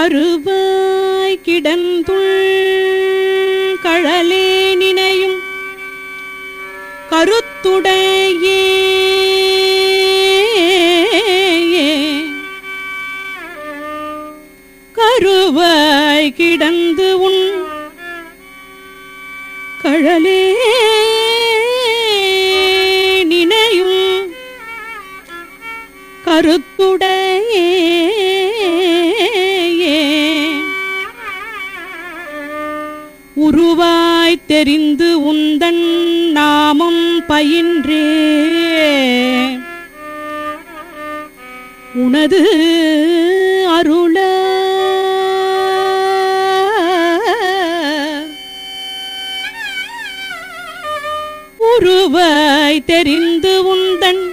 கருவாய் கிடந்துள் கழலே நினையும் கருத்துடையே கருவாய் கிடந்து உன் கழலே நினையும் கருத்துடையே உருவாய் தெரிந்து உந்தன் நாமம் பயின்றே உனது அருள உருவாய் தெரிந்து உந்தன்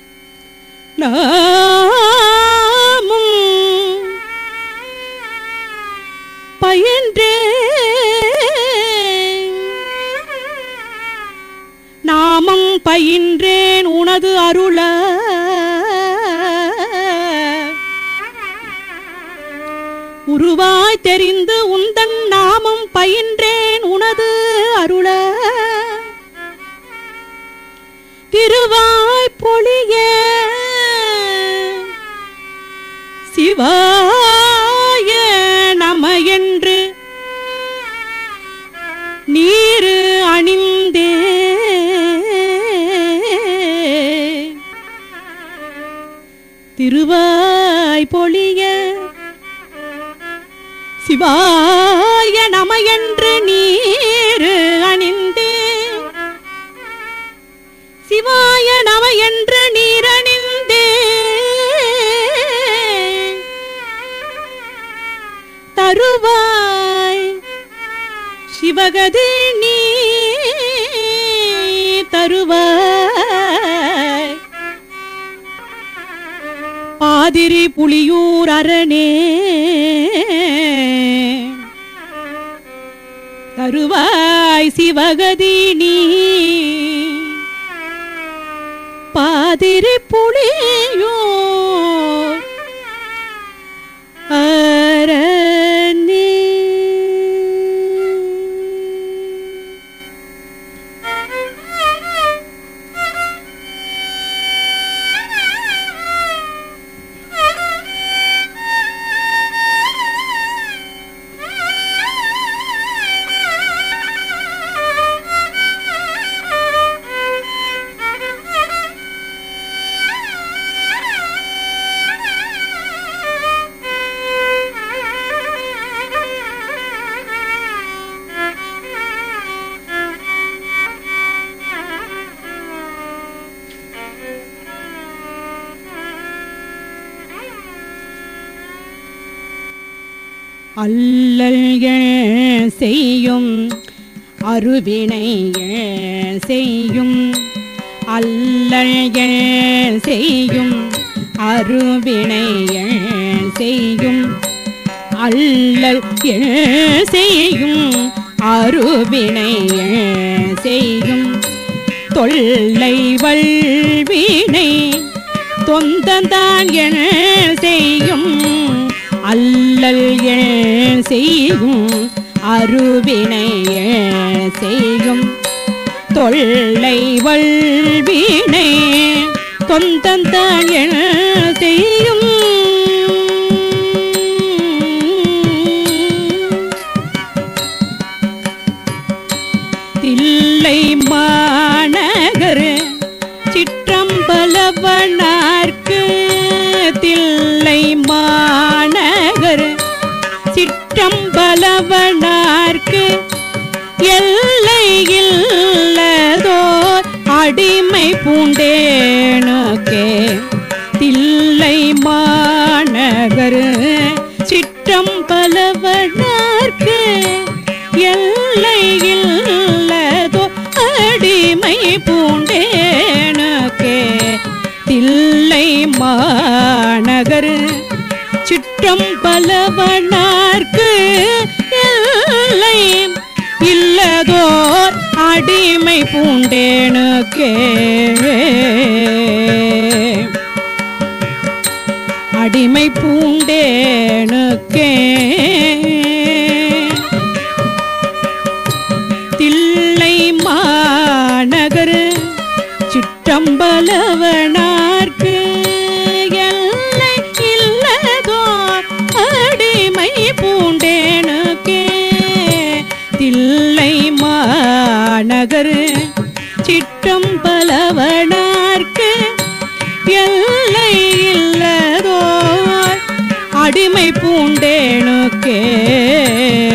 நாமும் பயின்றே நாமம் பயின்றேன் உனது அருள உருவாய் தெரிந்து உந்தன் நாமம் பயின்றேன் உனது அருள திருவாய் பொழிய சிவாய நம என்று நீரு அணிந்தே திருவாய் பொழிய சிவாய நம என்று நீரு அணிந்தே சிவாய நம என்று நீரணிந்தே தருவாய் சிவகதி நீ தருவாய் பாதிரி புலியூர் அரணே தருவாய் சிவகதி நீ பாதிரி புலியூர் அரணே அல்லல் எழ செய்யும் அருவினை எழ செய்யும் அல்லல் எழ செய்யும் அருவினை எழ செய்யும் அல்லல் எழ செய்யும் அருவினை எழ செய்யும் தொல்லை வல்வினை தொந்தந்தான் என செய்யும் அல்லல் என செய்யும் அருவினை என செய்யும் தொல்லை வல்வினை தொந்தந்தான் என செய்யும் தில்லை மாநகர் சிற்றம்பலவனார்க்கு தில்லை மாநகர் சிற்றம்பலவனார்க்கு எல்லை இல்லதோர் அடிமை பூண்டேனுக்கே தில்லை மாநகர் சிற்றம்பலவனார்க்கு எல்லை இல்லதோ அடிமை பூண்டேனுக்கே தில்லை மாநகர் சிற்றம் பலவனார்க்கு எல்லை இல்லதோர் அடிமை பூண்டேனுக்கே அடிமை பூண்டேனுக்கே தில்லை மாநகர் சிற்றம்பலவனார்க்கு எல்லை இல்லதோர் அடிமை பூண்டேனுக்கே தில்லை மாநகர் சிற்றம்பலவனார்க்கு எல்லை இல்லதோர் அடிமை பூண்டேனுக்கே